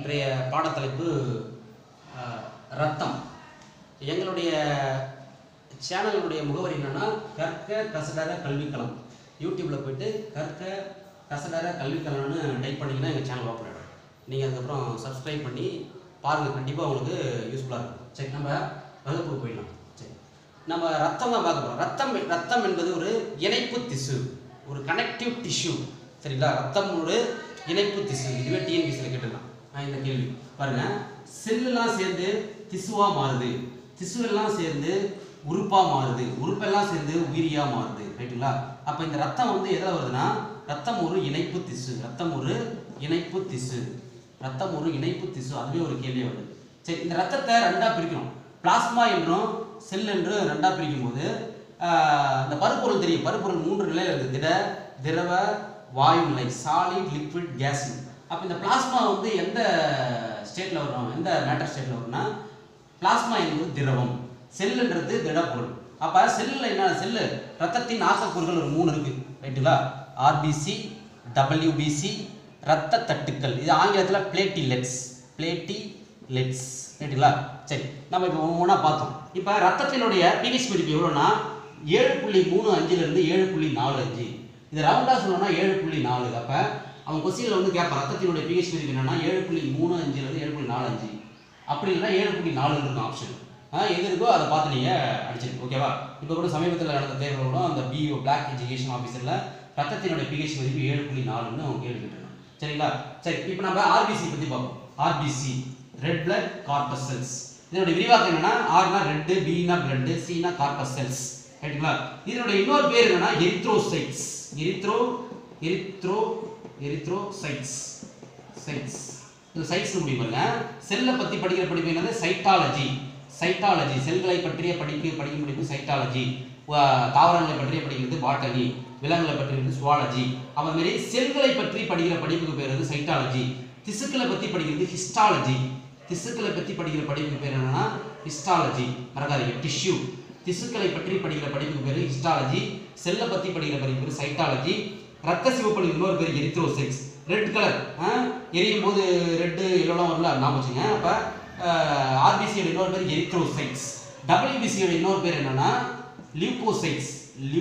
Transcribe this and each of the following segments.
இன்றைய பாடத்தலைப்பு அஹ், ரத்தம் எங்களுடைய சேனலுடைய முகவரி என்னன்னா கற்க கசடர கல்விக்களம் யூடியூப்பில் போயிட்டு கற்க கசடர கல்விக்களம்னு டைப் பண்ணிங்கன்னா எங்கள் சேனல் ஓப்பன் ஆகிடும் நீங்கள் அதுக்கப்புறம் சப்ஸ்கிரைப் பண்ணி பாருங்கள் கண்டிப்பாக உங்களுக்கு யூஸ்ஃபுல்லாக இருக்கும் சரி நம்ம வகுப்புக்கு போயிடலாம் சரி நம்ம ரத்தம் தான் பார்க்க போகிறோம் ரத்தம் ரத்தம் என்பது ஒரு இணைப்பு திசு ஒரு கனெக்டிவ் டிஷ்யூ சரிங்களா ரத்தம் ஒரு இணைப்பு திசு இதுவே டிஎன்பிசியில் கேட்டுக்கலாம் நான் இந்த கேள்வி பாருங்க செல்லுலாம் சேர்ந்து திசுவா மாறுது திசுவெல்லாம் சேர்ந்து உறுப்பா மாறுது உறுப்பெல்லாம் சேர்ந்து உயிரியா மாறுது ரைட்டுங்களா அப்போ இந்த ரத்தம் வந்து எதில் வருதுன்னா ரத்தம் ஒரு இணைப்பு திசு ரத்தம் ஒரு இணைப்பு திசு ரத்தம் ஒரு இணைப்பு திசு அதுவே ஒரு கேள்வியே வருது சரி இந்த ரத்தத்தை ரெண்டா பிரிக்கணும் பிளாஸ்மா என்றும் செல் என்று ரெண்டா பிரிக்கும் போது ஆஹ், இந்த பருப்பொருள் தெரியும் பருப்பொருள் மூன்று நிலையில் இருக்குது திட திரவ வாயு நிலை சாலிட் லிக்விட் கேஸ் அப்போ இந்த பிளாஸ்மா வந்து எந்த ஸ்டேட்டில் வரும் எந்த மேட்டர் ஸ்டேட்டில் வரும்னா பிளாஸ்மா என்பது திரவம் செல்லுன்றது திடப்பொருள் அப்போ செல்லில் என்ன செல்லு ரத்தத்தின் ஆக்கக்கூறுகள் ஒரு மூணு இருக்கு ரைட்டுங்களா ஆர்பிசி டபிள்யூபிசி ரத்த தட்டுக்கள் இது ஆங்கிலத்தில் பிளேட்டிலெட்ஸ் பிளேட்டிலெட்ஸ் ரைட்டுங்களா சரி நம்ம இப்போ ஒவ்வொன்றா பார்த்தோம் இப்போ ரத்தத்தினுடைய பிஹெச் மதிப்பு எவ்வளோன்னா ஏழு புள்ளி மூணு அஞ்சுலேருந்து ஏழு புள்ளி நாலு அஞ்சு இது ரவுண்டாக சொல்லணும்னா ஏழு புள்ளி நாலு அப்போ அவன் கொஸ்டினில் வந்து கேட்பான் ரத்தத்தினுடைய பிஹெச் மதிப்பு என்னன்னா ஏழு புள்ளி மூணு அஞ்சுலேருந்து ஏழு புள்ளி நாலு அஞ்சு அப்படி இல்லைன்னா ஏழு புள்ளி நாலு இருக்கும் ஆப்ஷன் ஆ எது இருக்கோ அதை பார்த்து நீங்கள் அடிச்சிருக்கு ஓகேவா இப்போ கூட சமீபத்தில் நடந்த தேர்வில் கூட அந்த பிஓ பிளாக் எஜுகேஷன் ஆஃபீஸரில் ரத்தத்தினுடைய பிஹெச் மதிப்பு ஏழு புள்ளி நாலுன்னு அவங்க கேள்வி கேட்டிருக்காங்க சரிங்களா சரி இப்போ நம்ம ஆர்பிசி பற்றி பார்ப்போம் RBC red blood corpuscles cells இதனுடைய விரிவாக்கம் என்னன்னா ஆர்னா ரெட்டு பினா பிளட் சினா கார்பஸ் செல்ஸ் ரைட்டுங்களா இதனுடைய இன்னொரு பேர் என்னன்னா erythrocytes erythro erythro erythrocytes cytes இது சைட்ஸ் முடியும் பாருங்க செல்லை பத்தி படிக்கிற படிப்பு என்னது சைட்டாலஜி சைட்டாலஜி செல்களை பற்றிய படிப்பு படிக்கும் படிப்பு சைட்டாலஜி தாவரங்களை பற்றிய படிக்கிறது பாட்டனி விலங்குகளை பற்றியது சுவாலஜி அவ மாதிரி செல்களை பற்றி படிக்கிற படிப்புக்கு பேர் வந்து சைட்டாலஜி திசுக்களை பத்தி படிக்கிறது ஹிஸ்டாலஜி திசுக்களை பத்தி படிக்கிற படிப்புக்கு பேர் என்னன்னா ஹிஸ்டாலஜி மறக்காதீங்க டிஷ்யூ திசுக்களை பற்றி படிக்கிற படிப்புக்கு பேர் ஹிஸ்டாலஜி செல்லை பத்தி படிக்கிற படிப்பு பேர் சைட்டாலஜி ரத்த சிவப்பணி இன்னொரு பேர் எரித்ரோசைட்ஸ் ரெட் கலர் எரியும் போது ரெட்டு எல்லோலாம் வரல ஞாபகம் வச்சுங்க அப்போ ஆர்பிசியோட இன்னொரு பேர் எரித்ரோசைட்ஸ் டபிள்யூபிசியோட இன்னொரு பேர் என்னன்னா லியூகோசைட்ஸ்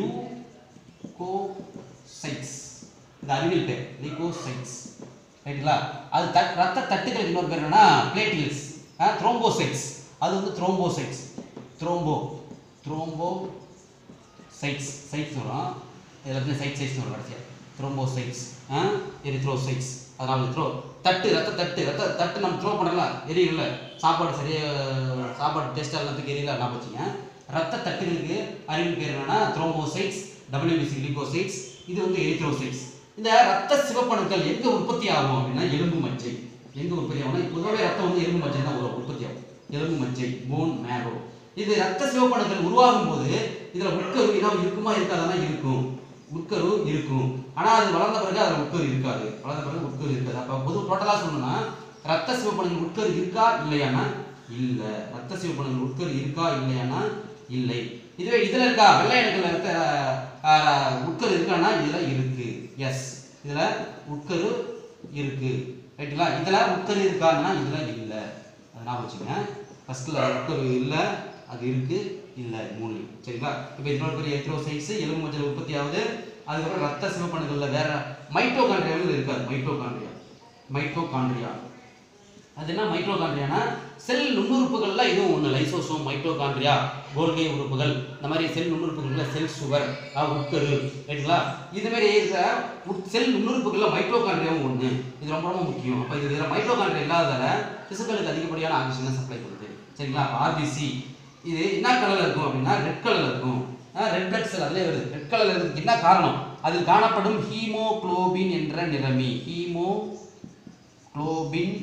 லியூகோசைட்ஸ் இது அறிவியல் பேர் லியூகோசைட்ஸ் ரைட்டுங்களா அது தட் ரத்த தட்டுகளுக்கு இன்னொரு பேர் என்னன்னா பிளேட்டில்ஸ் த்ரோம்போசைட்ஸ் அது வந்து thrombocytes thrombo thrombo cytes cytes வரும் எல்லாத்துலையும் சைட் சைட்ஸ் வரும் கடைசியாக த்ரோம்போசைட்ஸ் எரித்ரோசைட்ஸ் அதனால த்ரோ தட்டு ரத்த தட்டு ரத்த தட்டு நம்ம த்ரோ பண்ணலாம் எரியல சாப்பாடு சரியா சாப்பாடு டேஸ்ட்டாக எல்லாத்துக்கு எரியல நான் வச்சுங்க ரத்த தட்டுகளுக்கு அறிவியல் பேர் என்னன்னா த்ரோம்போசைட்ஸ் டபிள்யூபிசி லிகோசைட்ஸ் இது வந்து எரித்ரோசைட்ஸ் இந்த ரத்த சிவப்பணுக்கள் எங்க உற்பத்தி ஆகும் அப்படின்னா எலும்பு மஜ்ஜை எங்க உற்பத்தி ஆகும்னா பொதுவாகவே ரத்தம் வந்து எலும்பு மஜ்ஜை தான் ஒரு உற்பத்தி ஆகும் எலும்பு மஜ்ஜை போன் மேரோ இது ரத்த சிவப்பணுக்கள் உருவாகும் போது இதுல உட்கரு இனம் இருக்குமா இருக்காதுன்னா இருக்கும் உட்கரு இருக்கும் ஆனா அது வளர்ந்த பிறகு அதுல உட்கரு இருக்காது வளர்ந்த பிறகு உட்கரு இருக்காது அப்ப பொது டோட்டலா சொல்லணும்னா ரத்த சிவப்பணுக்கள் உட்கரு இருக்கா இல்லையானா இல்ல ரத்த சிவப்பணுக்கள் உட்கரு இருக்கா இல்லையானா இல்லை இதுவே இதுல இருக்கா வெள்ளை அணுக்கள் ரத்த ஆஹ், உட்கரு இருக்கானா இதுல இருக்கு எஸ் இதுல உட்கரு இருக்கு ரைட்டுங்களா இதுல உட்கரு இருக்கான்னா இதுல இல்ல அதை ஞாபகம் வச்சுங்க ஃபர்ஸ்ட்ல உட்கரு இல்ல அது இருக்கு இல்ல மூணு சரிங்களா இப்போ இதனோட பெரிய எத்ரோசைட்ஸ் எலும்பு மஞ்சள் உற்பத்தி ஆகுது அதுக்கப்புறம் ரத்த சிவப்பணுக்கள்ல வேற மைட்டோகாண்ட்ரியாவில் இருக்காது மைட்டோகாண்ட்ரியா மைட்டோகாண்ட்ரியா அது என்ன மைட்டோகாண்ட்ரியானா செல் நுண்ணுறுப்புகள்ல இதுவும் ஒன்று லைசோசோம் மைட்டோகாண்ட்ரியா கோல்கே உறுப்புகள் இந்த மாதிரி செல் நுண்ணுறுப்புகள்ல செல் சுவர் உட்கரு ரைட்டுங்களா இது மாதிரி இருக்கிற உட்- செல் நுண்ணுறுப்புகள்ல மைட்டோகாண்ட்ரியாவும் ஒன்று இது ரொம்ப ரொம்ப முக்கியம் அப்போ இது இதில் மைட்டோகாண்ட்ரியா இல்லாததால திசுக்களுக்கு அதிகப்படியான ஆக்சிஜனை சப்ளை பண்ணுது சரிங்களா ஆர்பிசி இது என்ன கலர்ல இருக்கும் அப்படின்னா ரெட் கலர்ல இருக்கும் ரெட் பிளட் செல் அதிலே வருது ரெட் கலர்ல இருக்கிறதுக்கு என்ன காரணம் அதில் காணப்படும் ஹீமோகுளோபின் என்ற நிறமி ஹீமோ குளோபின்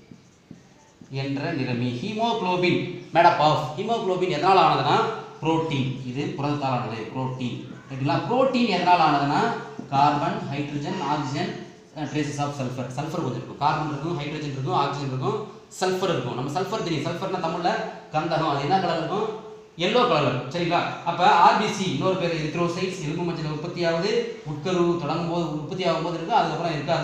என்ற நிறமி ஹீமோகுளோபின் மேடப் ஆஃப் ஹீமோகுளோபின் எதனால் ஆனதுன்னா புரோட்டீன் இது புரதத்தால் ஆனது புரோட்டீன் ரைட்டுங்களா புரோட்டீன் எதனால் ஆனதுன்னா carbon hydrogen oxygen traces of sulphur sulphur கொஞ்சம் இருக்கும் கார்பன் இருக்கும் ஹைட்ரஜன் இருக்கும் ஆக்சிஜன் இருக்கும் சல்ஃபர் இருக்கும் நம்ம சல்ஃபர் தெரியும் சல்ஃபர்னா தமிழ்ல கந்தகம் அது என்ன கலர் இருக்கும் எல்லோ கலர் இருக்கும் சரிங்களா அப்ப ஆர்பிசி இன்னொரு பேர் எரித்ரோசைட்ஸ் எலும்பு மஞ்சள் உற்பத்தி ஆகுது உட்கரு தொடங்கும் போது உற்பத்தி ஆகும்போது இருக்கு அதுக்கப்புறம் இருக்காது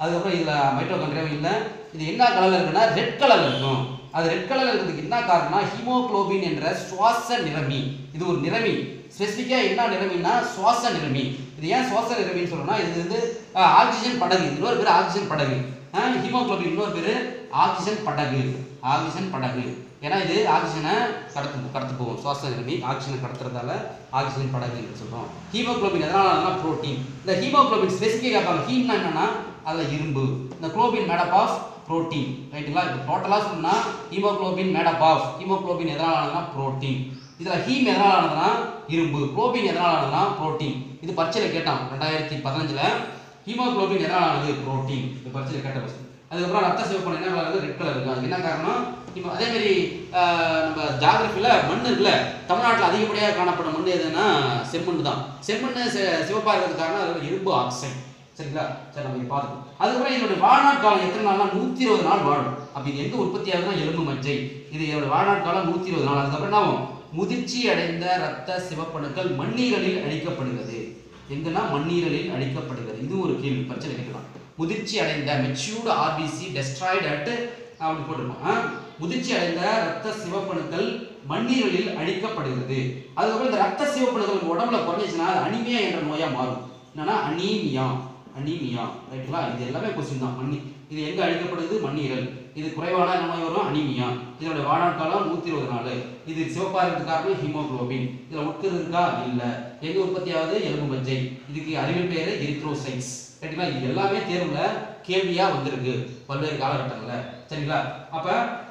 அதுக்கப்புறம் இதில் மைட்டோகாண்ட்ரியாவும் இல்லை இது என்ன கலரில் இருக்குன்னா ரெட் கலரில் இருக்கும் அது ரெட் கலரில் இருக்கிறதுக்கு என்ன காரணம்னா ஹீமோகுளோபின் என்ற சுவாச நிறமி இது ஒரு நிறமி ஸ்பெசிஃபிக்காக என்ன நிறமின்னா சுவாச நிறமி இது ஏன் சுவாச நிறமின்னு சொல்றோம்னா இது வந்து அஹ், ஆக்சிஜன் படகு இன்னொரு பேர் ஆக்சிஜன் படகு அஹ், ஹீமோகுளோபின் இன்னொரு பேர் ஆக்சிஜன் படகு ஆக்சிஜன் படகு ஏன்னா இது ஆக்சிஜனை கடத்து கடத்து போகும் சுவாச நிறமி ஆக்சிஜனை கடத்துறதால ஆக்சிஜன் படகு என்று சொல்றோம் ஹீமோகுளோபின் எதனால புரோட்டீன் இந்த ஹீமோகுளோபின் ஸ்பெசிஃபிக்காக கேட்பாங்க ஹீம்னா என்னன்னா அதில் இரும்பு இந்த குளோபின் மேடப் ஆஃப் புரோட்டீன் ரைட்டுங்களா இப்போ டோட்டலாக சொன்னா ஹீமோகுளோபின் மேடப் ஆஃப் ஹீமோகுளோபின் எதனால ஆனதுன்னா புரோட்டீன் இதில் ஹீம் எதனால ஆனதுன்னா இரும்பு குளோபின் எதனால ஆனதுன்னா புரோட்டீன் இது பரீட்சையில் கேட்டான் ரெண்டாயிரத்தி பதினஞ்சில் ஹீமோகுளோபின் எதனால ஆனது புரோட்டீன் இது பரீட்சையில் கேட்ட question. அதுக்கப்புறம் ரத்த சிவப்பு என்ன கலர் இருக்கு ரெட் கலர் இருக்கு அதுக்கு என்ன காரணம் இப்போ அதே மாதிரி ஆஹ், நம்ம ஜாகிரபியில் மண் இருக்குல்ல தமிழ்நாட்டில் அதிகப்படியாக காணப்படும் மண் எதுன்னா செம்மண் தான் செம்மண் சி- சிவப்பா இருக்கிறதுக்கு காரணம் அதில் இரும்பு ஆக்சைடு சரிங்களா சரி நம்ம இதை பார்த்துக்கோம் அதுக்கப்புறம் இதோட வாழ்நாள் காலம் எத்தனை நாள்னா நூற்றி இருபது நாள் வாழும் அப்போ இது எங்கே உற்பத்தி ஆகுதுன்னா எலும்பு மஞ்சை இது இதோட வாழ்நாள் காலம் நூற்றி இருபது நாள் அதுக்கப்புறம் என்ன ஆகும் முதிர்ச்சி அடைந்த ரத்த சிவப்பணுக்கள் மண்ணீரலில் அழிக்கப்படுகிறது எங்கன்னா மண்ணீரலில் அழிக்கப்படுகிறது இது ஒரு கேள்வி பிரச்சனை கேட்கலாம் முதிர்ச்சி அடைந்த மெச்சூர்டு ஆர்பிசி டெஸ்ட்ராய்டு அட் அப்படி போட்டிருக்கோம் ஆ? முதிர்ச்சி அடைந்த ரத்த சிவப்பணுக்கள் மண்ணீரலில் அழிக்கப்படுகிறது அதுக்கப்புறம் இந்த ரத்த சிவப்பணுக்கள் உங்க உடம்புல குறைஞ்சிச்சுன்னா அது அனிமியா என்ற நோயா மாறும் என்னன்னா அனீமியா அனீமியா ரைட்டுங்களா இது எல்லாமே கொஸ்டின் தான் மண்ணி இது எங்க அழிக்கப்படுது மண்ணீரல் இது குறைவான என்ன நோய் வரும் அனீமியா இதோட வாழ்நாள் காலம் நூத்தி இருபது நாள் இது சிவப்பா இருக்கிறது காரணம் ஹீமோகுளோபின் இதுல உட்கரு இருக்கா இல்ல எங்க உற்பத்தி ஆகுது எலும்பு மஞ்சை இதுக்கு அறிவியல் பேரு எரித்ரோசைட்ஸ் ரைட்டுங்களா இது எல்லாமே தேர்வுல கேள்வியா வந்திருக்கு பல்வேறு காலகட்டங்கள்ல சரிங்களா அப்ப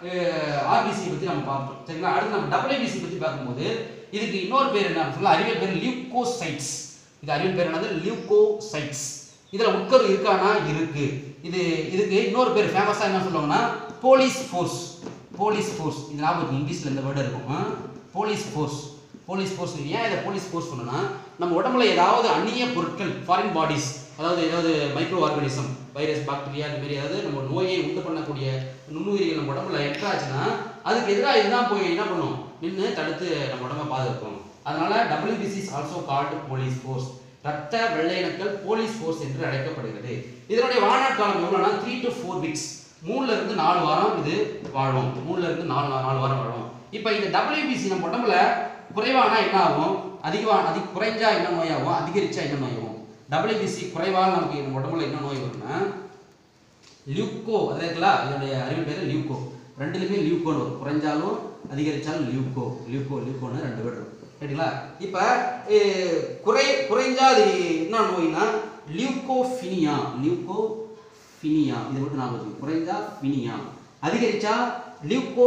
ஆர்பிசி பத்தி நம்ம பார்த்தோம் சரிங்களா அடுத்து நம்ம டபிள்யூபிசி பத்தி பார்க்கும்போது இதுக்கு இன்னொரு பேர் என்ன சொல்ல அறிவியல் பேர் லியூகோசைட்ஸ் இது அறிவியல் பேர் என்னது லியூகோசைட்ஸ் இதுல உட்கரு இருக்கானா இருக்கு இது இதுக்கு இன்னொரு பேர் ஃபேமஸா என்ன சொல்லுவாங்கன்னா போலீஸ் ஃபோர்ஸ் போலீஸ் ஃபோர்ஸ் இது ஞாபகம் இங்கிலீஷ்ல இந்த வேர்டு இருக்கும் போலீஸ் ஃபோர்ஸ் போலீஸ் ஃபோர்ஸ் ஏன் இதை போலீஸ் ஃபோர்ஸ் சொன்னா நம்ம உடம்புல ஏதாவது அந்நிய பொருட்கள் ஃபாரின் பாடிஸ் அதாவது ஏதாவது மைக்ரோ ஆர்கானிசம் வைரஸ் பாக்டீரியா இந்த மாதிரி ஏதாவது நம்ம நோயை உண்டு பண்ணக்கூடிய நுண்ணுயிரிகள் நம்ம உடம்புல என்டர் ஆச்சுன்னா அதுக்கு எதிராக இதுதான் போய் என்ன பண்ணும் நின்று தடுத்து நம்ம உடம்ப பாதுகாக்கும் அதனால WBC is also called police force ரத்த வெள்ளையணுக்கள் போலீஸ் ஃபோர்ஸ் என்று அழைக்கப்படுகிறது இதனுடைய வாழ்நாள் காலம் எவ்வளோனா த்ரீ டு ஃபோர் வீக்ஸ் மூணுல இருந்து நாலு வாரம் இது வாழும் மூணுல இருந்து நாலு நாலு வாரம் வாழும் இப்போ இந்த WBC நம்ம உடம்புல குறைவானா என்ன ஆகும் அதிகமா அதி குறைஞ்சா என்ன நோயாகும் அதிகரிச்சா என்ன நோயாகும் WBC குறைவால் நமக்கு நம்ம உடம்புல என்ன நோய் வரும்னா லியூக்கோ அது இருக்குல்ல இதனுடைய அறிவு பேர் லியூக்கோ ரெண்டுலையுமே லியூக்கோன்னு வரும் குறைஞ்சாலும் அதிகரிச்சாலும் லியூக்கோ லியூக்கோ லியூக்கோன்னு ரெண்டு பேர் இருக்கும் ரைட்டுங்களா இப்போ குறை குறைஞ்சா அது என்ன நோய்னா லியூகோஃபினியா லியூகோஃபினியா இது மட்டும் ஞாபகம் வச்சுக்கோங்க. குறைஞ்சா ஃபினியா அதிகரிச்சா leuco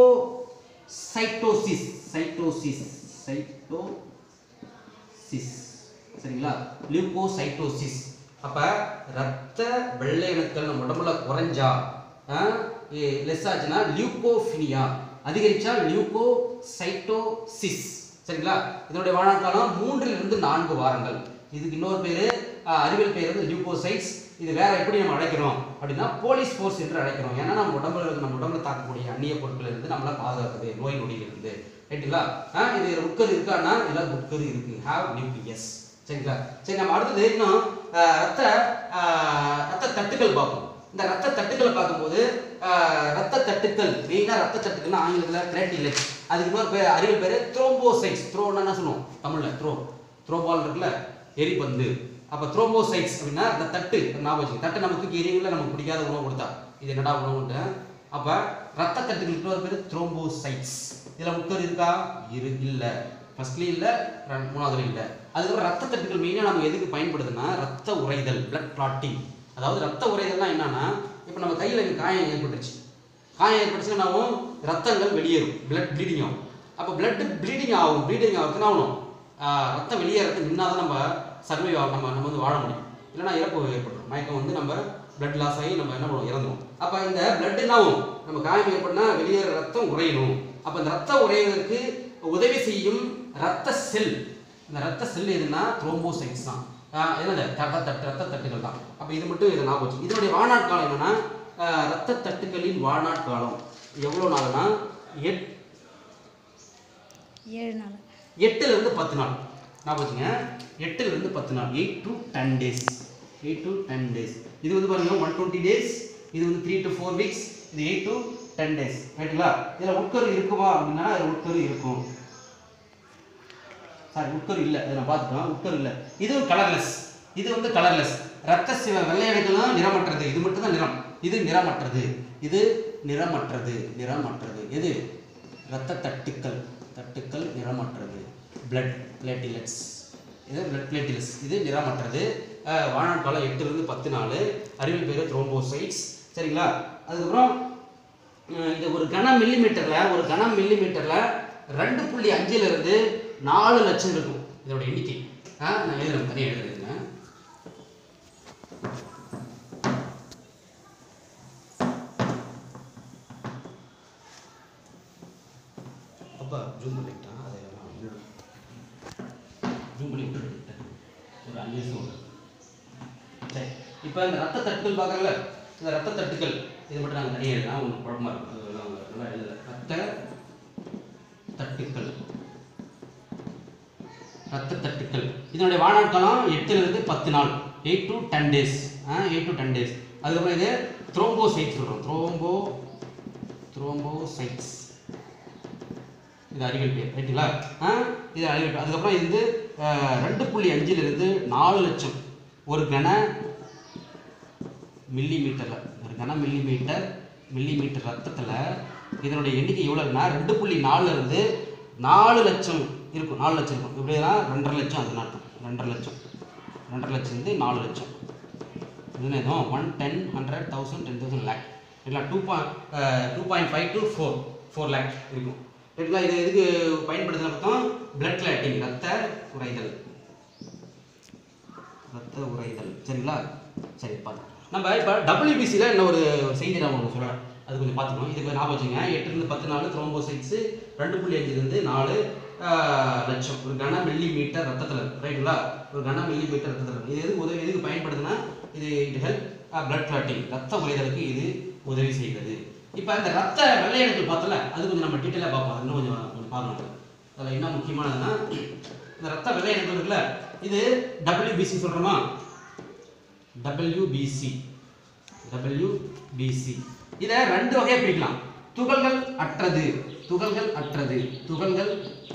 cytosis cytosis cyto sis சரிங்களா லியூகோசைட்டோசிஸ் அப்ப ரத்த வெள்ளை அணுக்கள் நம்ம உடம்புல குறைஞ்சா லெஸ் ஆச்சுன்னா லியூகோஃபினியா அதிகரிச்சா லியூகோசைட்டோசிஸ் சரிங்களா இதனுடைய வாழ்நாள் காலம் மூன்றில் இருந்து நான்கு வாரங்கள் இதுக்கு இன்னொரு பேரு அஹ், அறிவியல் பேர் வந்து லியூகோசைட்ஸ் இது வேற எப்படி நம்ம அழைக்கிறோம் அப்படின்னா போலீஸ் ஃபோர்ஸ் என்று அழைக்கிறோம் ஏன்னா நம்ம உடம்புல இருக்கு நம்ம உடம்புல தாக்கக்கூடிய அந்நிய பொருட்கள் இருந்து நம்மளை பாதுகாக்குது நோய் நொடியிலிருந்து ரைட்டுங்களா ஆ இது உட்கரு இருக்கான்னா இதெல்லாம் உட்கரு இருக்கு ஹாவ் நியூக்ளியஸ் சரிங்களா சரி நம்ம அடுத்தது இன்னும் அஹ், ரத்த அஹ், ரத்த தட்டுக்கள் பார்ப்போம் இந்த ரத்த தட்டுக்களை பார்க்கும்போது அஹ், ரத்த தட்டுக்கள் மெயினாக ரத்த தட்டுக்கள்னா ஆங்கிலத்தில் கிரேட்டிலேஜ் அதுக்கு இன்னொரு பேர் அறிவியல் பேர் த்ரோம்போசைட்ஸ் த்ரோன்னா என்ன சொல்லுவோம் தமிழில் த்ரோ த்ரோ பால் இருக்குல்ல எரிபந்து அப்போ த்ரோம்போசைட்ஸ் அப்படின்னா அந்த தட்டு ஞாபகம் வச்சுக்கோங்க. தட்டை நம்ம தூக்கி எரியுள்ள நமக்கு பிடிக்காத உணவு கொடுத்தா இது என்னடா உணவுன்ட்டு அப்போ ரத்த தட்டுகளுக்கு இன்னொரு பேர் த்ரோம்போசைட்ஸ் இதில் உட்கர் இருக்கா இரு இல்லை ஃபர்ஸ்ட்லேயும் இல்லை மூணாவதுலையும் இல்லை அதுக்கப்புறம் ரத்த தட்டுகள் மெயினாக நம்ம எதுக்கு பயன்படுதுன்னா ரத்த உறைதல் blood clotting அதாவது ரத்த உறைதல்னா என்னன்னா இப்போ நம்ம கையில் இங்க காயம் ஏற்பட்டுருச்சு காயம் ஏற்பட்டுச்சுன்னா என்ன ஆகும் ரத்தங்கள் வெளியேறும் blood ப்ளீடிங் ஆகும் அப்போ blood ப்ளீடிங் ஆகும் ப்ளீடிங் ஆகுதுன்னா என்ன ஆகணும் ஆஹ் ரத்தம் வெளியேறது நின்னா தான் நம்ம சர்வைவ் ஆகும் நம்ம நம்ம வந்து வாழ முடியும் இல்லைன்னா இறப்பு ஏற்பட்டுரும் மயக்கம் வந்து நம்ம blood லாஸ் ஆகி நம்ம என்ன பண்ணுவோம் இறந்துடும் அப்போ இந்த blood என்ன ஆகும் நம்ம காயம் ஏற்பட்டுனா வெளியேற ரத்தம் உறையணும் அப்போ இந்த ரத்தம் உறைவதற்கு உதவி செய்யும் ரத்த செல் இந்த ரத்த செல் எதுனா த்ரோம்போசைட்ஸ் தான் ஆஹ் என்னது ரத்த தட்டு ரத்த தட்டுகள் தான் அப்போ இது மட்டும் இதை ஞாபகம் வச்சு இதனுடைய வாழ்நாள் காலம் என்னன்னா ஆஹ் ரத்த தட்டுகளின் வாழ்நாள் காலம் எவ்வளோ நாள்னா எட் ஏழு நாள் எட்டுல இருந்து பத்து நாள் ஞாபகம் வச்சுங்க எட்டுல இருந்து பத்து நாள் eight to ten days eight to ten days இது வந்து பாருங்க ஒன் டுவெண்ட்டி டேஸ் இது வந்து த்ரீ டு ஃபோர் வீக்ஸ் இது எயிட் டு டென் டேஸ் ரைட்டுங்களா இதில் உட்கரு இருக்குமா அப்படின்னா அதில் உட்கரு இருக்கும் சாரி உட்கரு இல்லை இதை நான் பார்த்துட்டோம் உட்கரு இல்லை இது கலர்லெஸ் இது வந்து கலர்லெஸ் ரத்த சிவ வெள்ளை அணுக்களும் நிறமற்றது இது மட்டும் தான் நிறம் இது நிறமற்றது இது நிறமற்றது நிறமற்றது எது ரத்த தட்டுக்கள் தட்டுக்கள் நிறமற்றது blood platelets இது blood platelets இது நிறமற்றது அஹ், வாழ்நாள் காலம் எட்டுலேருந்து பத்து நாள் அறிவியல் பேர் த்ரோம்போசைட்ஸ் சரிங்களா அதுக்கப்புறம் அஹ், இது ஒரு கன மில்லிமீட்டரில் ஒரு கன மில்லிமீட்டரில் ரெண்டு புள்ளி அஞ்சுல இருந்து நாலு லட்சம் இருக்கும் இதோட எண்ணிக்கை ஆ நான் எழுதுறேன் தனியாக எழுதுறேங்க அப்பா ஜூம் பண்ணிக்கிட்டான் அதை ஜூம் பண்ணி விட்டுட்டு ஒரு அஞ்சு நிமிஷம் விடு. சரி இப்போ இந்த ரத்த தட்டுகள் பார்க்கறல இந்த ரத்த தட்டுகள் இது மட்டும் நாங்கள் தனியாக எழுதலாம் உங்களுக்கு குழப்பமா இருக்கும் அதெல்லாம் அவங்க நல்லா எழுதல ரத்த தட்டுக்கள் ரத்த தட்டுக்கள் இதனுடைய வாழ்நாட்காலம் எட்டுலேருந்து பத்து நாள் eight to ten days eight to ten days அதுக்கப்புறம் இது த்ரோம்போசைட்ஸ் சொல்கிறோம் த்ரோம்போ த்ரோம்போசைட்ஸ் இது அறிவியல் பேர் ரைட்டுங்களா ஆ இது அறிவியல் பேர் அதுக்கப்புறம் இது வந்து அஹ், ரெண்டு புள்ளி அஞ்சிலிருந்து நாலு லட்சம் ஒரு கன மில்லி மீட்டரில் ஒரு கன மில்லி மீட்டர் மில்லி மீட்டர் ரத்தத்தில் இதனுடைய எண்ணிக்கை எவ்வளோன்னா ரெண்டு புள்ளி நாலுல இருந்து நாலு லட்சம் இருக்கும் நாலு லட்சம் இருக்கும் இப்படினா ரெண்டரை லட்சம் அது நாட்டம் ரெண்டரை லட்சம் ரெண்டரை லட்சம் இருந்து நாலு லட்சம் இதுன்னு எதுவும் one ten hundred thousand ten thousand lakh இல்லை two point two point five to four four lakh இருக்கும் ரைட்டுங்களா இது எதுக்கு பயன்படுத்தின பார்த்தோம் பிளட் கிளாட்டிங் ரத்த உறைதல் ரத்த உறைதல் சரிங்களா சரி பார்த்தோம் நம்ம இப்போ டபிள்யூபிசியில் என்ன ஒரு ஒரு செய்தி நான் உங்களுக்கு சொல்கிறேன் அது கொஞ்சம் பார்த்துக்கணும் இதுக்கு ஞாபகம் வச்சுங்க எட்டுலேருந்து பத்து நாலு த்ரோம்போசைட்ஸு ரெண்டு புள்ளி அஞ்சுலேருந்து நாலு ஆஹ், லட்சம் ஒரு கன மில்லி மீட்டர் ரத்தத்தில் ரைட்டுங்களா ஒரு கன மில்லி மீட்டர் ரத்தத்தில் இது எதுக்கு உதவி எதுக்கு பயன்படுதுன்னா இது இட் ஹெல்ப் பிளட் கிளாட்டிங் ரத்த உறைதலுக்கு இது உதவி செய்கிறது இப்போ இந்த ரத்த வெள்ளையணுக்கள் பார்த்தல அது கொஞ்சம் நம்ம டீட்டெயிலாக பார்ப்போம் அது இன்னும் கொஞ்சம் கொஞ்சம் பார்க்கணும் அதில் என்ன முக்கியமானதுன்னா இந்த ரத்த வெள்ளையணுக்கள் இருக்குல்ல இது டபிள்யூபிசி சொல்கிறோமா டபிள்யூபிசி டபிள்யூபிசி இதை ரெண்டு வகையாக பிரிக்கலாம் துகள்கள் அற்றது துகள்கள் அற்றது துகள்கள்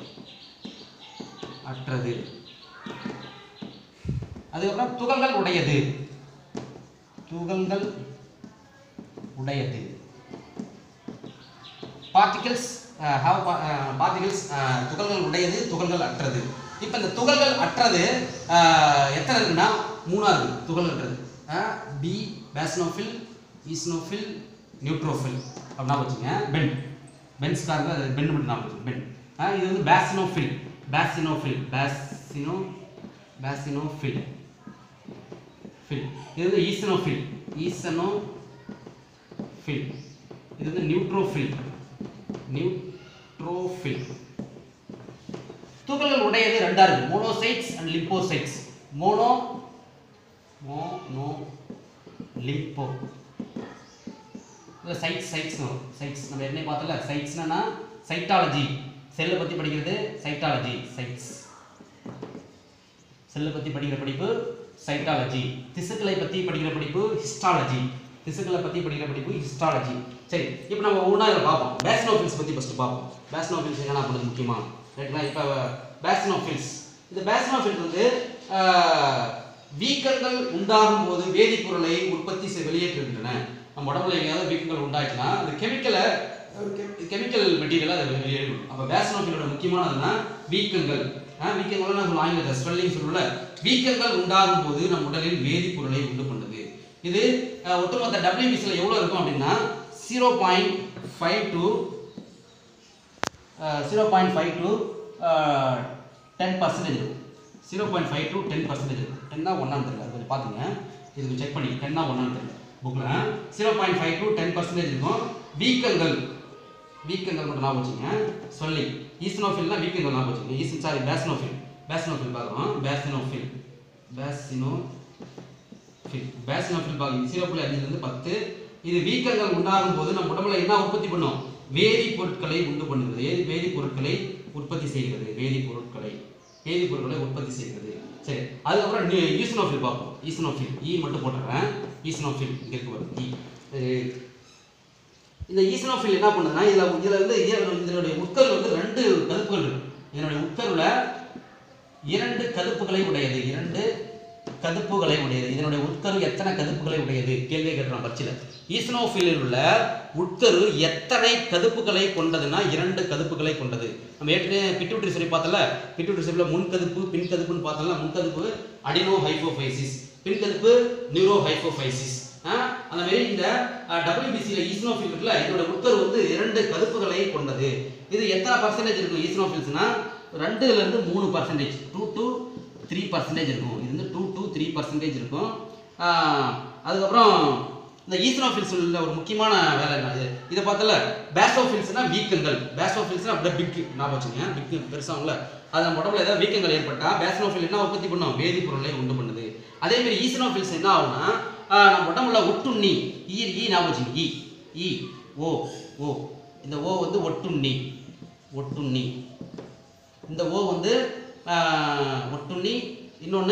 அற்றது அதுக்கப்புறம் துகள்கள் உடையது துகள்கள் உடையது பார்ட்டிகல்ஸ் ஹாவ் பார்ட்டிகல்ஸ் துகள்கள் உடையது துகள்கள் அற்றது இப்போ இந்த துகள்கள் அற்றது அஹ், எத்தனை இருக்குன்னா மூணா இருக்கு துகள் அற்றது பி பேஸ்னோஃபில் ஈஸ்னோஃபில் நியூட்ரோஃபில் அப்படின்னா வச்சுங்க பென் பென்ஸ்காரங்க அது பென் மட்டும் நான் வச்சுங்க பென் ஆஹ், இது வந்து பேசினோஃபில் பேசினோஃபில் பேசினோ பேசினோஃபில் ஃபில் இது வந்து ஈசனோஃபில் ஈசனோஃபில் இது வந்து நியூட்ரோஃபில் நியூட்ரோஃபில் துகள்கள் உடையது ரெண்டா இருக்கு monocytes and lymphocytes mono mono lympho இல்லை சைட்ஸ் சைட்ஸ் வரும் சைட்ஸ் நம்ம என்ன பார்த்தல சைட்ஸ்னா சைட்டாலஜி செல்லை பற்றி படிக்கிறது சைட்டாலஜி சைட்ஸ் செல்லை பற்றி படிக்கிற படிப்பு சைட்டாலஜி திசுக்களை பற்றி படிக்கிற படிப்பு ஹிஸ்டாலஜி திசுக்களை பற்றி படிக்கிற படிப்பு ஹிஸ்டாலஜி சரி இப்போ நம்ம ஒன்றா இதில் பார்ப்போம் பேஸ்னோஃபில்ஸ் பற்றி ஃபஸ்ட்டு பார்ப்போம் பேஸ்னோஃபில்ஸ் என்னென்ன பண்ணுறது முக்கியமாக ரைட்டுங்களா இப்போ பேஸ்னோஃபில்ஸ் இந்த பேஸ்னோஃபில்ஸ் வந்து ஆஹ், வீக்கங்கள் உண்டாகும் போது வேதிப்பொருளை உற்பத்தி செய் வெளியேற்றுகின்றன நம்ம உடம்புல எங்கேயாவது வீக்கங்கள் உண்டாச்சுன்னா அந்த கெமிக்கலை கெமிக்கல் மெட்டீரியல் அதை வெளியேறும் அப்போ பேஸ்னோஃபிலோட முக்கியமானதுன்னா வீக்கங்கள் ஆ, வீக்கங்கள் நான் சொல்லுவோம் ஆங்கிலத்தில் ஸ்வெல்லிங் சொல்லல வீக்கங்கள் உண்டாகும் போது நம் உடலில் வேதிப்பொருளை உண்டு பண்ணுது இது அஹ், ஒட்டுமொத்த டபிள்யூபிசியில் எவ்வளோ இருக்கும் அப்படின்னா zero point five to zero point five to ten percentage இருக்கும் zero point five to ten percentage இருக்கும் டென்னா ஒன்னான்னு தெரியல அது கொஞ்சம் பார்த்துங்க இதுக்கு செக் பண்ணி டென்னா ஒன்னான்னு தெரியல புக்கில் zero point five to ten percentage இருக்கும் வீக்கங்கள் வீக்கங்கள் மட்டும் ஞாபகம் வச்சுங்க சொல்லி ஈஸ்னோஃபில்னா வீக்கங்கள் ஞாபகம் வச்சுங்க ஈசன் சாரி பேஸ்னோஃபில் பேஸ்னோஃபில் பார்க்குறோம் பேசினோஃபில் பேசினோ ஃபில் பேசினோஃபில் பார்க்க ஜீரோ புள்ளி அஞ்சுலேருந்து பத்து இது வீக்கங்கள் உண்டாகும் போது நம்ம உடம்புல என்ன உற்பத்தி பண்ணும் வேதி பொருட்களை உண்டு பண்ணுகிறது வேதி வேதி பொருட்களை உற்பத்தி செய்கிறது வேதி பொருட்களை வேதி பொருட்களை உற்பத்தி செய்கிறது சரி அதுக்கப்புறம் ஈஸ்னோஃபில் பார்ப்போம் ஈஸ்னோஃபில் ஈ மட்டும் போட்டுறேன் ஈஸ்னோஃபில் இங்கே இருக்கு பாருங்க ஈ. இது- இந்த ஈஸ்னோஃபில் என்ன பண்ணுதுன்னா இதில் இதில் வந்து இதனுடைய- இதனுடைய உட்கரு வந்து ரெண்டு கதுப்புகள் இருக்கு இதனுடைய உட்கருவில் இரண்டு கதுப்புகளை உடையது இரண்டு கதுப்புகளை உடையது இதனுடைய உட்கரு எத்தனை கதுப்புகளை உடையது கேள்வியை கேட்டுறோம் பட்சியில் ஈஸ்னோஃபிலில் உள்ள உட்கரு எத்தனை கதுப்புகளை கொண்டதுன்னா இரண்டு கதுப்புகளை கொண்டது நம்ம ஏற்கனவே பிட்யூட்டரி சொல்லி பார்த்தல பிட்யூட்டரி சொல்லியில் முன் கதுப்பு பின் கதுப்புன்னு பார்த்தோம்ல முன் கதுப்பு அடினோ ஹைபோஃபைசிஸ் பின் கதுப்பு நியூரோ ஹைபோஃபைசிஸ் அந்த மாதிரி இந்த டபிள்யூபிசியில் ஈஸ்னோஃபில் இருக்குல்ல இதோட உட்கரு வந்து இரண்டு கதுப்புகளை கொண்டது இது எத்தனை பர்சன்டேஜ் இருக்கும் ஈஸ்னோஃபில்ஸ்னா ரெண்டுல இருந்து மூணு percentage two to three percentage இருக்கும் இது வந்து டூ டு த்ரீ பர்சன்டேஜ் இருக்கும் ஆஹ் அதுக்கப்புறம் இந்த ஈஸ்னோஃபில்ஸ் உள்ள ஒரு முக்கியமான வேலை என்ன இது இதை பார்த்தல பேசோஃபில்ஸ்னா வீக்கங்கள் பேசோஃபில்ஸ்னா அப்படியே பிக் ஞாபகம் வச்சுங்க பிக் பெருசாகும்ல அது நம்ம உடம்புல ஏதாவது வீக்கங்கள் ஏற்பட்டா பேசனோஃபில் என்ன உற்பத்தி பண்ணும் வேதிப்பொருளை உண்டு பண்ணுது அதே மாதிரி ஈஸ்னோஃபில்ஸ் என்ன ஆகும்னா ஆஹ் நம்ம உடம்புல ஒட்டுண்ணி ஈ ஈ ஞாபகம் வச்சுங்க ஈ ஈ ஓ ஓ இந்த ஓ வந்து ஒட்டுண்ணி ஒட்டுண்ணி இந்த ஓ வந்து ஆஹ், ஒட்டுண்ணி இன்னொன்று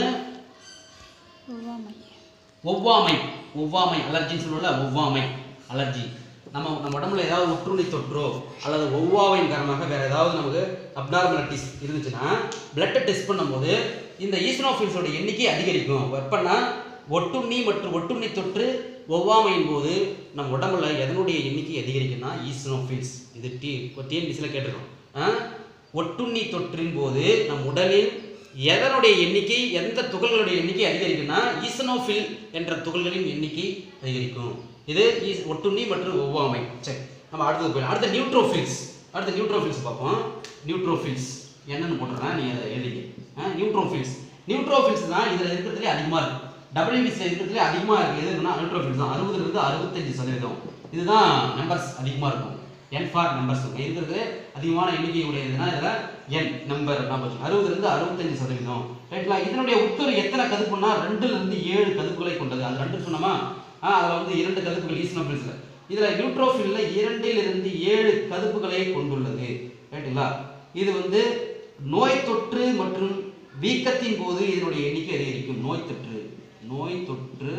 ஒவ்வாமை ஒவ்வாமை ஒவ்வாமை அலர்ஜின்னு சொல்லுவோம்ல ஒவ்வாமை அலர்ஜி நம்ம நம்ம உடம்புல ஏதாவது ஒட்டுண்ணி தொற்றோ அல்லது ஒவ்வாமையின் காரணமாக வேற ஏதாவது நமக்கு அப்நார்மலிட்டிஸ் இருந்துச்சுன்னா பிளட்டை டெஸ்ட் பண்ணும்போது இந்த ஈஸ்னோஃபில்ஸோட எண்ணிக்கை அதிகரிக்கும் எப்பன்னா ஒட்டுண்ணி மற்றும் ஒட்டுண்ணி தொற்று ஒவ்வாமையின் போது நம்ம உடம்புல எதனுடைய எண்ணிக்கை அதிகரிக்கும்னா ஈஸ்னோஃபில்ஸ் இது டி டிஎன்பிசியில் கேட்டிருக்கோம் ஆ? ஒட்டுண்ணி தொற்றின் போது நம் உடலில் எதனுடைய எண்ணிக்கை எந்த துகள்களுடைய எண்ணிக்கை அதிகரிக்கும்னா ஈசனோஃபில் என்ற துகள்களின் எண்ணிக்கை அதிகரிக்கும் இது ஈஸ்- ஒட்டுண்ணி மற்றும் ஒவ்வாமை சரி நம்ம அடுத்தது போயிடலாம் அடுத்த நியூட்ரோஃபில்ஸ் அடுத்த நியூட்ரோஃபில்ஸ் பார்ப்போம் நியூட்ரோஃபில்ஸ் என்னன்னு போட்டுறேன் நீங்கள் அதை எழுதிங்க நியூட்ரோஃபில்ஸ் நியூட்ரோஃபில்ஸ் தான் இதில் இருக்கிறதுலே அதிகமாக இருக்கு டபிள்யூபிசியில் இருக்கிறதுலே அதிகமாக இருக்குது எதுக்குன்னா நியூட்ரோஃபில்ஸ் தான் அறுபதுலேருந்து அறுபத்தஞ்சு சதவீதம் இதுதான் நம்பர்ஸ் அதிகமாக இருக்கும் என் ஃபார் நம்பர்ஸ் இருக்கிறது அதிகமான எண்ணிக்கை உடையதுன்னா இதில் என் நம்பர் நம்பர் அறுபதுலேருந்து அறுபத்தஞ்சு சதவீதம் ரைட்ங்களா இதனுடைய உட்கரு எத்தனை கதுப்புன்னா ரெண்டுல இருந்து ஏழு கதுப்புகளை கொண்டது அது ரெண்டு சொன்னோமா ஆ அதில் வந்து இரண்டு கதுப்புகள் ஈஸ்னோபில்ஸில் இதில் நியூட்ரோஃபில்ல இரண்டிலிருந்து ஏழு கதுப்புகளை கொண்டுள்ளது ரைட்டுங்களா இது வந்து நோய் தொற்று மற்றும் வீக்கத்தின் போது இதனுடைய எண்ணிக்கை அதிகரிக்கும் நோய் தொற்று நோய் தொற்று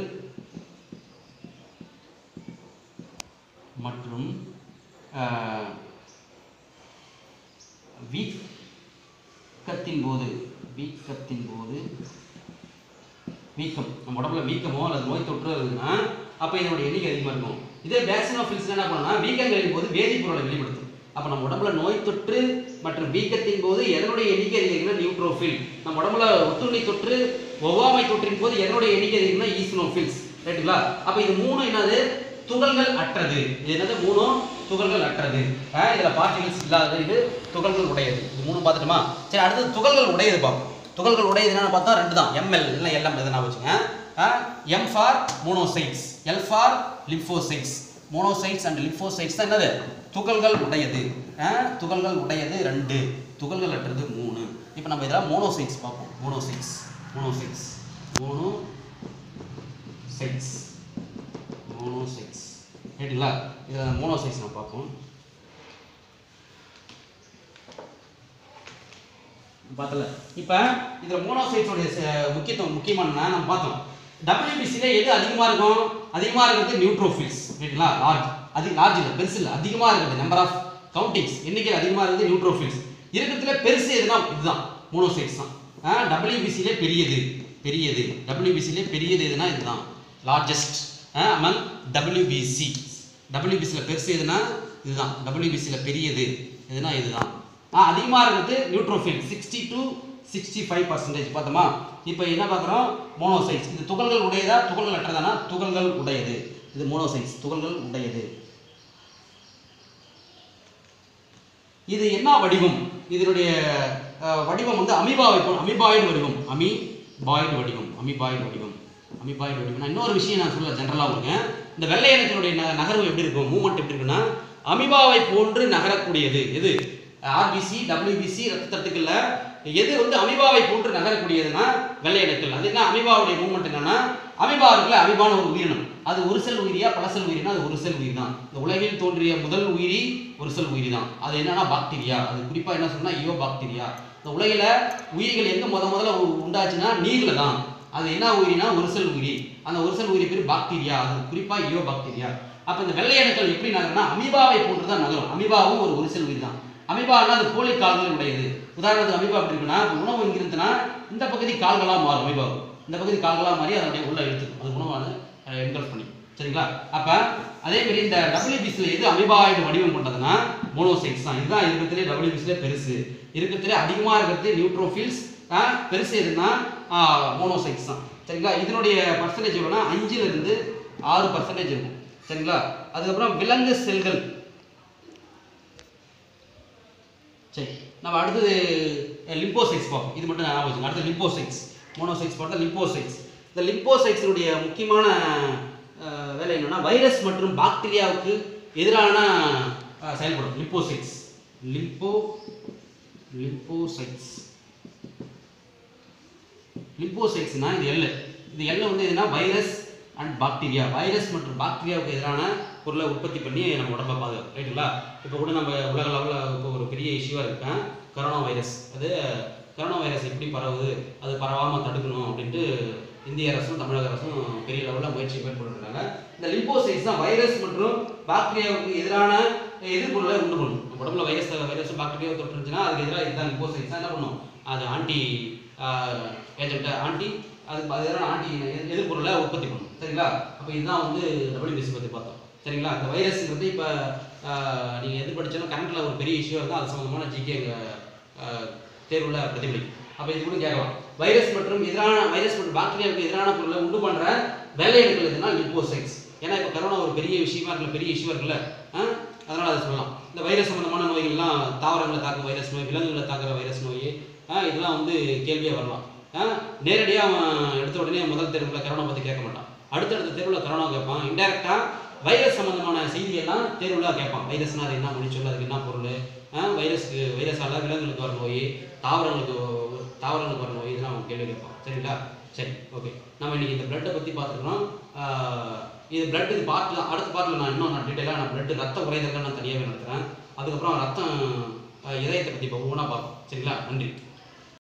மற்றும் ஆஹ், வீக்கத்தின் போது வீக்கத்தின் போது வீக்கம் நம்ம உடம்புல வீக்கமோ அல்லது நோய் தொற்றோ இருக்குன்னா அப்போ இதனுடைய எண்ணிக்கை அதிகமாக இருக்கும் இதே பேசினோஃபில்ஸ் என்ன பண்ணா வீக்கங்களின் போது வேதிப்பொருளை வெளிப்படுத்தும் அப்போ நம்ம உடம்புல நோய் தொற்று மற்றும் வீக்கத்தின் போது எதனுடைய எண்ணிக்கை அதிகரிக்குன்னா நியூட்ரோஃபில் நம்ம உடம்புல ஒட்டுண்ணி தொற்று ஒவ்வாமை தொற்றின் போது எதனுடைய எண்ணிக்கை அதிகம்னா ஈஸ்னோஃபில்ஸ் ரைட்டுங்களா அப்போ இது மூணு என்னது துகள்கள் அற்றது இது என்னது மூணும் துகள்கள் அற்றது ஆஹ் இதுல பார்ட்டிகல்ஸ் இல்லாதது இது துகள்கள் உடையது இது மூணு பார்த்துட்டுமா சரி அடுத்தது துகள்கள் உடையது பார்ப்போம் துகள்கள் உடையது என்னன்னு பார்த்தா ரெண்டு தான் எம்எல் இல்லை எல்எம் எதுனா வச்சுங்க M for monocytes L for lymphocytes monocytes and lymphocytes தான் என்னது துகள்கள் உடையது ஆஹ் துகள்கள் உடையது ரெண்டு துகள்கள் அற்றது மூணு இப்போ நம்ம இதெல்லாம் மோனோசைட்ஸ் பார்ப்போம் monocytes monocytes mono cytes monocytes ரைட்டுங்களா இதில் மோனோசைட்ஸ் நம்ம பார்ப்போம் பார்த்தல இப்போ இதில் மோனோசைட்ஸோடைய ச- முக்கியத்துவம் முக்கியமானதுன்னா நம்ம பார்த்தோம் டபிள்யூபிசியில் எது அதிகமாக இருக்கும் அதிகமாக இருக்கிறது நியூட்ரோஃபில்ஸ் ரைட்டுங்களா லார்ஜ் அது லார்ஜ் இல்லை பெருசு இல்லை அதிகமாக இருக்குது நம்பர் ஆஃப் கவுண்டிங்ஸ் எண்ணிக்கையில் அதிகமாக இருக்குது நியூட்ரோஃபில்ஸ் இருக்கிறதுல பெருசு எதுனா இதுதான் மோனோசைட்ஸ் தான் டபிள்யூபிசியிலே பெரியது பெரியது டபிள்யூபிசியிலே பெரியது எதுனா இதுதான் லார்ஜஸ்ட் அமங் டபிள்யூபிசி டபிள்யூபிசியில் பெருசு எதுனா இதுதான் டபிள்யூபிசியில் பெரியது எதுனா இதுதான் ஆ அதிகமாக இருக்கிறது neutrophil sixty to sixty five percentage பார்த்தோமா இப்போ என்ன பார்க்குறோம் மோனோசைட்ஸ் இது துகள்கள் உடையதா துகள்கள் அற்றதானா துகள்கள் உடையது இது மோனோசைட்ஸ் துகள்கள் உடையது இது என்ன வடிவம் இதனுடைய அஹ், வடிவம் வந்து அமிபாவை போல் அமிபாய்டு வடிவம் அமி பாய்டு வடிவம் அமிபாய்டு வடிவம் அமிபாய்டு வடிவம் நான் இன்னொரு விஷயம் நான் சொல்ல ஜென்ரலாக உங்களுக்கு இந்த வெள்ளை இனத்தினுடைய ந- நகர்வு எப்படி இருக்கும் மூமெண்ட் எப்படி இருக்குன்னா அமிபாவை போன்று நகரக்கூடியது எது ஆர்பிசி டபிள்யூபிசி ரத்த தட்டுக்கள்ல எது வந்து அமிபாவை போன்று நகரக்கூடியதுன்னா வெள்ளை இனத்தில் அது என்ன அமிபாவுடைய மூமெண்ட் என்னன்னா அமிபா இருக்குல்ல அமிபான ஒரு உயிரினம் அது ஒரு செல் உயிரியா பல செல் உயிரினா அது ஒரு செல் உயிர் தான் இந்த உலகில் தோன்றிய முதல் உயிரி ஒரு செல் உயிரி தான் அது என்னன்னா பாக்டீரியா அது குறிப்பா என்ன சொன்னா ஈயோ பாக்டீரியா இந்த உலகில உயிரிகள் எங்க முத முதல்ல உ- உண்டாச்சுன்னா நீர்ல தான் அது என்ன உயிரினா ஒரு செல் உயிரி அந்த ஒரு செல் உயிரி பேர் பாக்டீரியா அது குறிப்பாக ஈயோ பாக்டீரியா அப்போ இந்த வெள்ளை அணுக்கள் எப்படி நகரும்னா அமீபாவை போன்று தான் நகரும் அமீபாவும் ஒரு ஒரு செல் உயிர் தான் அமீபானா அது போலி கால்கள் உடையது உதாரணத்துக்கு அமீபா எப்படி இருக்குன்னா இப்ப உணவு இங்க இருந்துச்சுன்னா இந்த பகுதி கால்களாக மாறும் அமீபாவுக்கு இந்த பகுதி கால்களாக மாறி அதனுடைய உள்ள எடுத்துக்கும் அது உணவான என்கல்ஃப் பண்ணி சரிங்களா அப்போ அதே மாதிரி இந்த டபிள்யூபிசியில் எது அமீபாய்டு வடிவம் கொண்டதுன்னா மோனோசைட்ஸ் தான் இதுதான் இருக்கிறதுலே டபிள்யூபிசியில் பெருசு இருக்கிறதுலே அதிகமாக இருக்கிறது நியூட்ரோஃபில்ஸ் பெருசு எதுனா மோனோசைட்ஸ் தான் சரிங்களா இதனுடைய பர்சன்டேஜ் எவ்வளோனா அஞ்சுல இருந்து ஆறு பர்சன்டேஜ் இருக்கும் சரிங்களா அதுக்கப்புறம் விலங்கு செல்கள் சரி நம்ம அடுத்தது லிம்போசைட்ஸ் பார்ப்போம் இது மட்டும் ஞாபகம் வச்சுங்க அடுத்து லிம்போசைட்ஸ் மோனோசைட்ஸ் பார்த்தா லிம்போசைட்ஸ் இந்த லிம்போசைட்ஸினுடைய முக்கியமான அஹ், வேலை என்னன்னா வைரஸ் மற்றும் பாக்டீரியாவுக்கு எதிரான அஹ், செயல்படும் லிம்போசைட்ஸ் லிம்போ லிம்போசைட்ஸ் லிம்போசைட்ஸ்னா இது எல் இது எல் வந்து எதுனா வைரஸ் அண்ட் பாக்டீரியா வைரஸ் மற்றும் பாக்டீரியாவுக்கு எதிரான பொருளை உற்பத்தி பண்ணி நம்ம உடம்ப பாதுகாக்கும் ரைட்டுங்களா இப்போ கூட நம்ம உலக லெவலில் இப்போ ஒரு பெரிய இஷ்யூவாக இருக்கேன் கரோனா வைரஸ் அது கரோனா வைரஸ் எப்படி பரவுது அது பரவாமல் தடுக்கணும் அப்படின்ட்டு இந்திய அரசும் தமிழக அரசும் பெரிய லெவலில் முயற்சி மேற்கொண்டிருக்காங்க இந்த லிம்போசைட்ஸ் தான் வைரஸ் மற்றும் பாக்டீரியாவுக்கு எதிரான எதிர்ப்பொருளை உண்டு பண்ணும் நம்ம உடம்புல வைரஸ் வைரஸ் பாக்டீரியா தொற்றுச்சுன்னா அதுக்கு எதிராக இதுதான் லிம்போசைட்ஸ் தான் என்ன பண்ணும் அது ஆன்டி ஏஜென்ட்டை ஆன்டி அதுக்கு எதிரான ஆன்டி எதிர்ப்பொருளை உற்பத்தி பண்ணும் சரிங்களா அப்போ இதுதான் வந்து டபிள்யூபிசி பற்றி பார்த்தோம் சரிங்களா இந்த வைரஸ் வந்து இப்போ நீங்கள் எது படிச்சாலும் கரண்ட்டில் ஒரு பெரிய இஷ்யூ இருந்தால் அது சம்மந்தமான ஜிகே எங்கள் தேர்வில் பிரதிபலிக்கும் அப்போ இது கூட கேட்கலாம் வைரஸ் மற்றும் எதிரான வைரஸ் மற்றும் பாக்டீரியாவுக்கு எதிரான பொருளை உண்டு பண்ணுற வேலை அணுக்கள் எதுனா லிம்போசைட்ஸ் ஏன்னா இப்போ கரோனா ஒரு பெரிய விஷயமா இருக்குல்ல பெரிய இஷ்யூ இருக்குல்ல ஆ? அதனால அதை சொல்லலாம் இந்த வைரஸ் சம்பந்தமான நோய்கள்லாம் தாவரங்களை தாக்கும் வைரஸ் நோய் விலங்குகளை தாக்குற வைரஸ் நோய் ஆ, இதெல்லாம் வந்து கேள்வியாக வரலாம் நேரடியாக அவன் எடுத்த உடனே முதல் தெருவில் கரோனா பற்றி கேட்க மாட்டான் அடுத்தடுத்த தெருவில் கரோனா கேட்பான் இன்டெரக்டாக வைரஸ் சம்பந்தமான செய்தியெல்லாம் தேர்வில் கேட்பான் வைரஸ்னா அது என்ன மொழி சொல்லு அதுக்கு என்ன பொருள் ஆ, வைரஸ்க்கு வைரஸால் விலங்குகளுக்கு வர நோய் தாவரங்களுக்கு தாவரங்களுக்கு வர நோய் இதெல்லாம் அவன் கேள்வி கேட்பான் சரிங்களா சரி ஓகே நம்ம இன்னைக்கு இந்த பிளட்டை பற்றி பார்த்துருக்கோம் இது பிளட் இது பார்ட்டு அடுத்த பார்ட்டில் நான் இன்னும் நான் டீட்டெயிலாக நான் பிளட் ரத்தம் குறைந்ததுக்காக நான் தனியாகவே நடத்துகிறேன் அதுக்கப்புறம் ரத்தம் அஹ், இதயத்தை பற்றி இப்போ ஒவ்வொன்றா பார்ப்போம் சரிங்களா நன்றி